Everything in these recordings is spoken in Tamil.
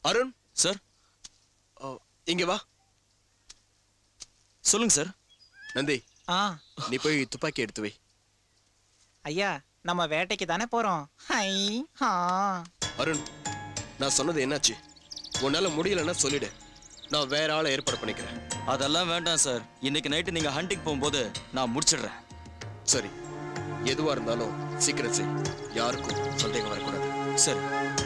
அருண் சார் ஓ, இங்க வா சொல்லுங்க சார் நந்தி ஆ நீ போய் துப்பாக்கி எடுத்து வை ஐயா நம்ம வேட்டைக்கு தானே போறோம் ஹை ஆ அருண் நான் சொன்னது என்னாச்சு உன்னால முடியலன்னா சொல்லிடு நான் வேற ஆளை ஏற்பாடு பண்ணிக்கிறேன் அதெல்லாம் வேண்டாம் சார் இன்னைக்கு நைட்டு நீங்க ஹண்டிங் போகும்போது நான் முடிச்சிடுறேன் சரி எதுவா இருந்தாலும் சீக்கிரம் செய் யாருக்கும் சந்தேகம் வரக்கூடாது சரி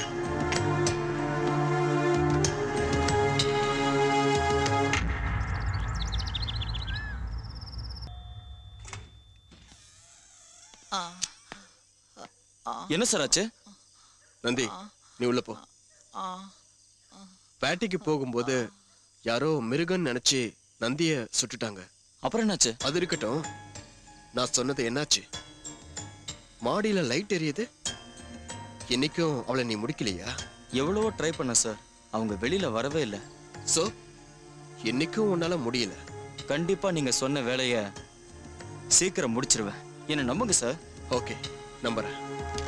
என்ன சார் ஆச்சு நந்தி நீ உள்ள போ வேட்டைக்கு போகும்போது யாரோ மிருகன்னு நினைச்சு நந்திய சுட்டுட்டாங்க அப்புறம் என்னாச்சு அது இருக்கட்டும் நான் சொன்னது என்னாச்சு மாடியில லைட் எரியுது இன்னைக்கும் அவளை நீ முடிக்கலையா எவ்வளவோ ட்ரை பண்ண சார் அவங்க வெளியில வரவே இல்லை சோ இன்னைக்கும் உன்னால முடியல கண்டிப்பா நீங்க சொன்ன வேலைய சீக்கிரம் முடிச்சிருவேன் என்ன நம்புங்க சார் ஓகே நம்புறேன்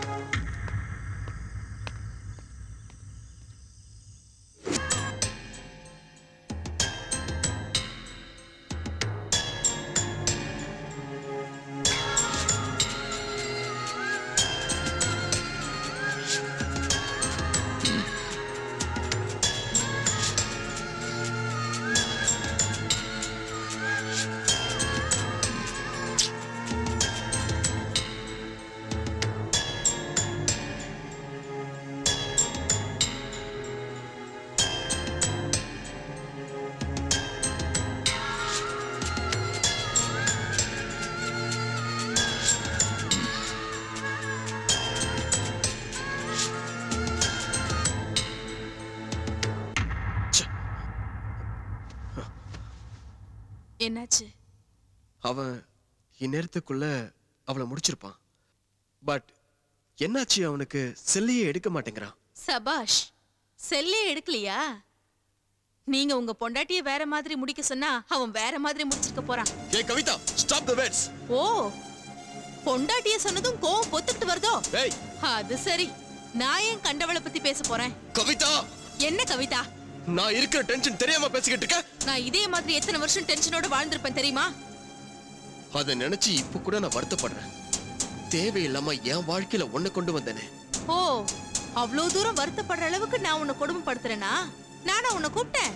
என்னாச்சு அவன் இந்நேரத்துக்குள்ள அவளை முடிச்சிருப்பான் பட் என்னாச்சு அவனுக்கு செல்லையே எடுக்க மாட்டேங்கிறான் சபாஷ் செல்லே எடுக்கலையா நீங்க உங்க பொண்டாட்டிய வேற மாதிரி முடிக்க சொன்னா அவன் வேற மாதிரி முடிச்சிருக்க போறான் ஏ கவிதா ஸ்டாப் த வேர்ட்ஸ் ஓ பொண்டாட்டிய சொன்னதும் கோவம் பொத்துக்கிட்டு வருதோ ஏய் அது சரி நான் ஏன் கண்டவளை பத்தி பேச போறேன் கவிதா என்ன கவிதா நான் இருக்கிற டென்ஷன் தெரியாம பேசிக்கிட்டு இருக்க நான் இதே மாதிரி எத்தனை வருஷம் டென்ஷனோட வாழ்ந்திருப்பேன் தெரியுமா அதை நினைச்சு இப்ப கூட நான் வருத்தப்படுறேன் தேவையில்லாம என் வாழ்க்கையில ஒண்ணு கொண்டு வந்தேனே ஓ அவ்வளோ தூரம் வருத்தப்படுற அளவுக்கு நான் உன்னை கொடுமைப்படுத்துறேனா நானா உன்னை கூப்பிட்டேன்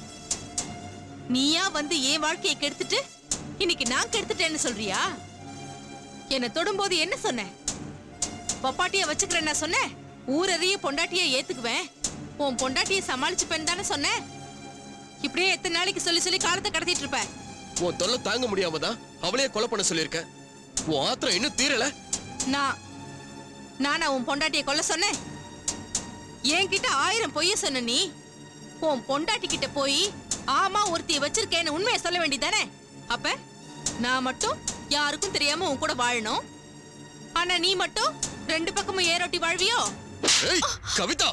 நீயா வந்து என் வாழ்க்கையை கெடுத்துட்டு இன்னைக்கு நான் கெடுத்துட்டேன்னு சொல்றியா என்னை தொடும்போது என்ன சொன்ன பப்பாட்டிய வச்சுக்கிறேன் நான் சொன்னேன் ஊரறிய பொண்டாட்டிய ஏத்துக்குவேன் உன் பொண்டாட்டிய சமாளிச்சுப்பேன்னு தானே சொன்னேன் இப்படியே எத்தனை நாளைக்கு சொல்லி சொல்லி காலத்தை கடத்திட்டு இருப்ப உன் தொல்லை தாங்க முடியாம தான் அவளையே கொலை பண்ண சொல்லியிருக்கேன் உன் ஆத்திரம் இன்னும் தீரல நான் நானா உன் பொண்டாட்டிய கொல்ல சொன்னேன் என்கிட்ட ஆயிரம் பொய்ய சொன்ன நீ உன் பொண்டாட்டி கிட்ட போய் ஆமா ஒருத்திய வச்சிருக்கேன்னு உண்மையை சொல்ல வேண்டியதானே அப்ப நான் மட்டும் யாருக்கும் தெரியாம உன் கூட வாழணும் ஆனா நீ மட்டும் ரெண்டு பக்கமும் ஏரோட்டி வாழ்வியோ ஏய் கவிதா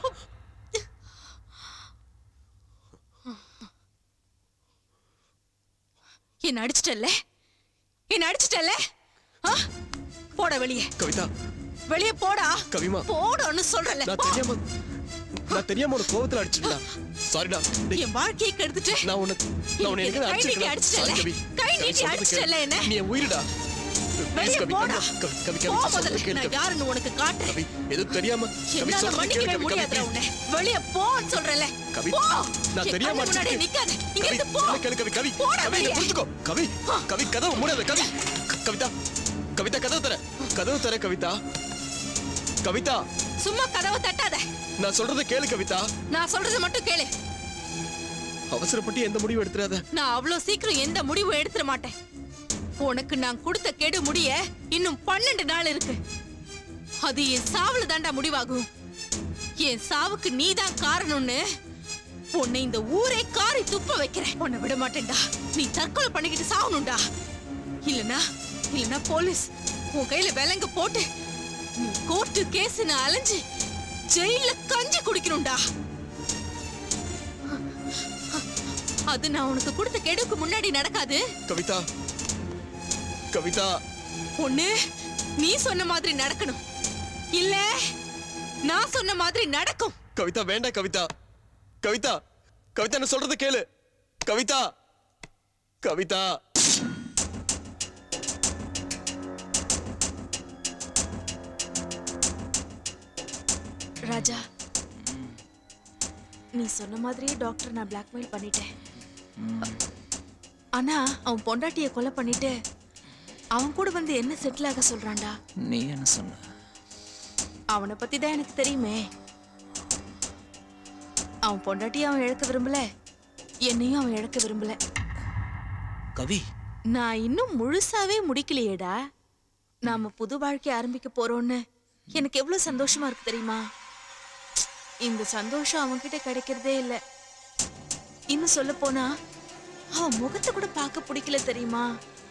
என்ன அடிச்சிட்டல்ல என்ன அடிச்சிட்டல்ல ஆ? போட வெளியே கவிதா வெளியே போடா கவிமா. போடன்னு சொல்றல நான் தெரியாம நான் தெரியாம உன கோவத்துல அடிச்சிட்டா சாரிடா டேய், என் வாழ்க்கையை கெடுத்துட்டு நான் உன்னை நான் உன்னை எனக்கு எனக்கு கை நீட்டி அடிச்சிருக்கேன் அடிச்சிட்டல்ல? சாரி கவி கை நான் நீட்டி சொல்றது அடிச்சிட்டல்ல கேளு. என்ன? நீ என் உயிரிடா Please, வெளியே கவி, போடா கவி, கவி, கவி, போ கவி, முதல்ல சொல்றது கேளு, நான் கவி. யாருன்னு உனக்கு காட்டுறேன் கவி எதுவும் தெரியாம கவி என்னால சொல்றது கேளு மன்னிக்கவே கவி கவி முடியாதுடா please. உன்னை வெளியே போன்னு சொல்றல கவி போ நான் என் தெரியாம கண்ணு முன்னாடி அடிச்சிருக்கேன். நிக்காத இங்க கவி இருந்து போ சொல்ல கேளு கவி கவி போடா கவி இதை வெளியே. புரிஞ்சுக்கோ கவி கவி கதவு மூடாத கவி க- கவிதா கவிதா கதவு தர கதவு தர கவிதா கவிதா சும்மா கதவை தட்டாத நான் சொல்றத கேளு கவிதா நான் சொல்றது மட்டும் கேளு அவசரப்பட்டு எந்த முடிவு எடுத்துறாத நான் அவ்வளவு சீக்கிரம் எந்த முடிவும் எடுத்துட மாட்டேன் உனக்கு நான் கொடுத்த கெடு முடிய இன்னும் பன்னெண்டு நாள் இருக்கு அது என் சாவுல தாண்டா முடிவாகும் என் சாவுக்கு நீதான் காரணம்னு உன்னை இந்த ஊரே காரி துப்ப வைக்கிறேன் உன்னை விட மாட்டேன்டா நீ தற்கொலை பண்ணிக்கிட்டு சாவணும்டா இல்லனா இல்லனா போலீஸ் உன் கையில விலங்கு போட்டு நீ கோர்ட்டு கேஸ்னு அலைஞ்சு ஜெயில கஞ்சி குடிக்கணும்டா அது நான் உனக்கு கொடுத்த கெடுக்கு முன்னாடி நடக்காது கவிதா கவிதா ஒண்ணு நீ சொன்ன மாதிரி நடக்கணும் இல்ல நான் சொன்ன மாதிரி நடக்கும் கவிதா வேண்டாம் கவிதா கவிதா கவிதா நான் சொல்றத கேளு கவிதா கவிதா ராஜா நீ சொன்ன மாதிரியே டாக்டர் நான் பிளாக்மெயில் பண்ணிட்டேன் ஆனா அவன் பொண்டாட்டிய கொலை பண்ணிட்டு அவன் கூட வந்து என்ன செட்டில் ஆக சொல்றான்டா நீ என்ன சொன்ன அவனை பத்தி தான் எனக்கு தெரியுமே அவன் பொண்டாட்டியை அவன் இழக்க விரும்பல என்னையும் அவன் இழக்க விரும்பல கவி நான் இன்னும் முழுசாவே முடிக்கலையேடா நாம புது வாழ்க்கை ஆரம்பிக்க போறோம்னு எனக்கு எவ்வளவு சந்தோஷமா இருக்கு தெரியுமா இந்த சந்தோஷம் அவன்கிட்ட கிடைக்கிறதே இல்ல இன்னும் சொல்ல போனா அவன் முகத்தை கூட பார்க்க பிடிக்கல தெரியுமா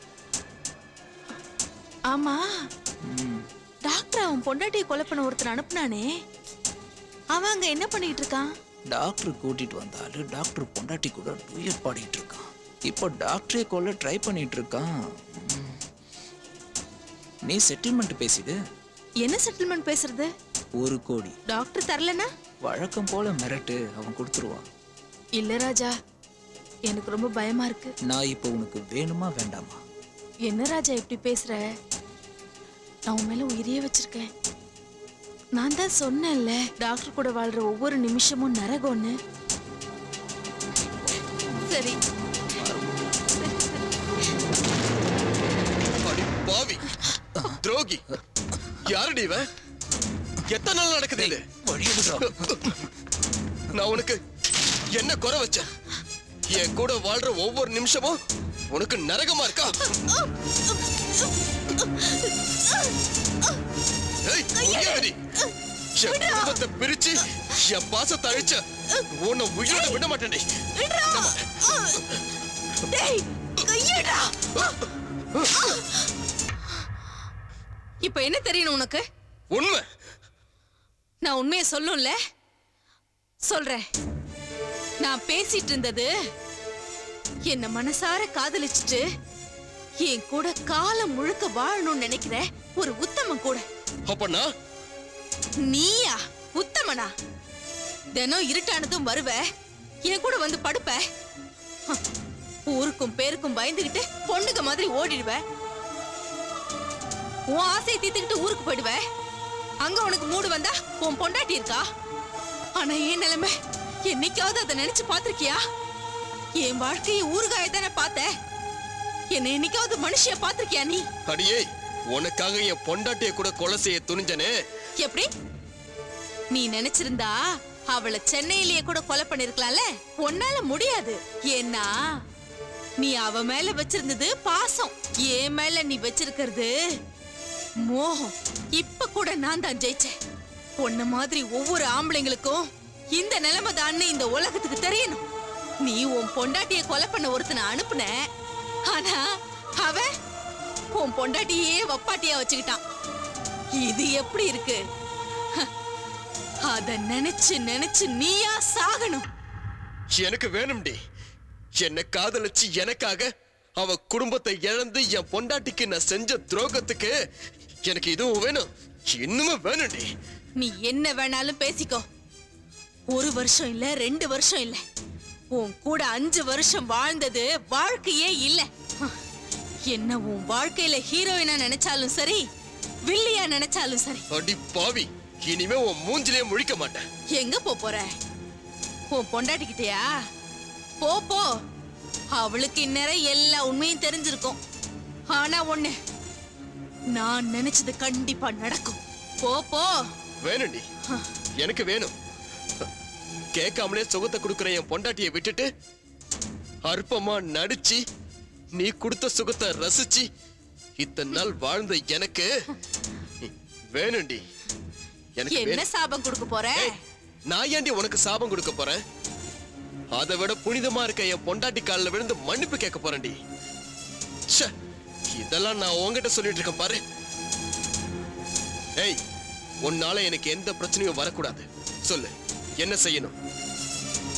ஆமா டாக்டர் அவன் பொண்டாட்டியை கொலை பண்ண ஒருத்தர் அனுப்புனானே அவன் அங்க என்ன பண்ணிட்டு இருக்கான் டாக்டர் கூட்டிட்டு வந்தாலும் டாக்டர் பொண்டாட்டி கூட டூயட் பாடிட்டு இருக்கான் இப்போ டாக்டரே கொல்ல ட்ரை பண்ணிட்டு இருக்கான் ம். நீ செட்டில்மெண்ட் பேசிடு என்ன செட்டில்மெண்ட் பேசுறது ஒரு கோடி டாக்டர் தரலனா வழக்கம் போல மிரட்டு அவன் கொடுத்துருவான் இல்ல ராஜா எனக்கு ரொம்ப பயமா இருக்கு நான் இப்போ உனக்கு வேணுமா வேண்டாமா என்ன ராஜா இப்படி பேசுற நான் உன் மேல உயிரையே வச்சிருக்கேன் நான் தான் சொன்னேன்ல டாக்டர் கூட வாழ்ற ஒவ்வொரு நிமிஷமும் நரகம்னு சரி அடி பாவி துரோகி யாருடி இவன் எத்தனை நாள் நடக்குது இது நான் உனக்கு என்ன குறை வச்சேன் என் கூட வாழ்ற ஒவ்வொரு நிமிஷமும் உனக்கு நரகமா இருக்கா ஏய், உயர்வதி. என் குடும்பத்தை பிரிச்சு என் பாசத்தை அழிச்ச உன்னை உயிரோட விட மாட்டேன்டி டேய் கையடா இப்ப என்ன தெரியணும் உனக்கு உண்மை நான் உண்மையை சொல்லும்ல சொல்றேன் நான் பேசிட்டு இருந்தது என்ன மனசார காதலிச்சுட்டு என் கூட காலம் முழுக்க வாழணும்னு நினைக்கிற ஒரு உத்தமன் கூட அப்பனா நீயா உத்தமனா தினம் இருட்டானதும் வருவ என் கூட வந்து படுப்ப ஹம், ஊருக்கும் பேருக்கும் பயந்துகிட்டு பொண்ணுங்க மாதிரி ஓடிடுவ உன் ஆசையை தீர்த்துக்கிட்டு ஊருக்கு போயிடுவ அங்க உனக்கு மூடு வந்தா உன் பொண்டாட்டி இருக்கா ஆனா ஏன் நிலைமை என்னைக்காவது அதை நினைச்சு பாத்திருக்கியா என் வாழ்க்கையை ஊறுகாய தானே பார்த்த என்ன என்னைக்காவது மனுஷிய பாத்திருக்கியா நீ அடியே உனக்காக என் பொண்டாட்டிய கூட கொலை செய்ய துணிஞ்சனே எப்படி நீ நினைச்சிருந்தா அவளை சென்னையிலேயே கூட கொலை பண்ணிருக்கலாம்ல உன்னால முடியாது ஏன்னா நீ அவ மேல வச்சிருந்தது பாசம் என் மேல நீ வச்சிருக்கிறது மோகம் இப்ப கூட நான் தான் ஜெயிச்சேன் உன்ன மாதிரி ஒவ்வொரு ஆம்பளைங்களுக்கும் இந்த நிலைமை தான் இந்த உலகத்துக்கு தெரியணும் நீ உன் பொண்டாட்டிய கொலை பண்ண ஒருத்தனை அனுப்புன ஆனா அவன் உன் பொண்டாட்டியே வப்பாட்டியா வச்சுக்கிட்டான் இது எப்படி இருக்கு ஹ, அத நினைச்சு நினைச்சு நீயா சாகணும் எனக்கு வேணும்டி என்ன காதலிச்சு எனக்காக அவ குடும்பத்தை இழந்து என் பொண்டாட்டிக்கு நான் செஞ்ச துரோகத்துக்கு எனக்கு இதுவும் வேணும் இன்னுமும் வேணும்டி நீ என்ன வேணாலும் பேசிக்கோ ஒரு வருஷம் இல்ல ரெண்டு வருஷம் இல்ல உன் கூட அஞ்சு வருஷம் வாழ்ந்தது வாழ்க்கையே இல்ல ஹ, என்ன உன் வாழ்க்கையில ஹீரோயினா நினைச்சாலும் சரி வில்லியா நினைச்சாலும் சரி அடி பாவி இனிமே உன் மூஞ்சிலே முழிக்க மாட்டேன் எங்க போப் போற உன் பொண்டாட்டிக்கிட்டயா போ போ அவளுக்கு இந்நேரம் எல்லா உண்மையும் தெரிஞ்சிருக்கும் ஆனா ஒண்ணு நான் நினைச்சது கண்டிப்பா நடக்கும் போ போ வேணும்டி எனக்கு வேணும் கேட்காமலே சுகத்தை கொடுக்குற என் பொண்டாட்டியை விட்டுட்டு அற்பமா நடிச்சு நீ கொடுத்த சுகத்தை ரசிச்சு இத்தனை நாள் வாழ்ந்த எனக்கு வேணும்டி எனக்கு என்ன வேணும் சாபம் கொடுக்க போற ஏய், நான் ஏன்டி உனக்கு சாபம் கொடுக்க போறேன் அதை விட புனிதமா இருக்க என் பொண்டாட்டி காலில் விழுந்து மன்னிப்பு கேட்க போறேன்டி ச்சே, இதெல்லாம் நான் உன்கிட்ட சொல்லிட்டு இருக்கேன் பாரு ஏய் உன்னால எனக்கு எந்த பிரச்சனையும் வரக்கூடாது சொல்லு என்ன செய்யணும்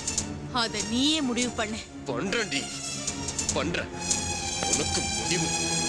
அத நீயே முடிவு பண்ணு பண்றேன்டி பண்றேன் உனக்கு முடிவு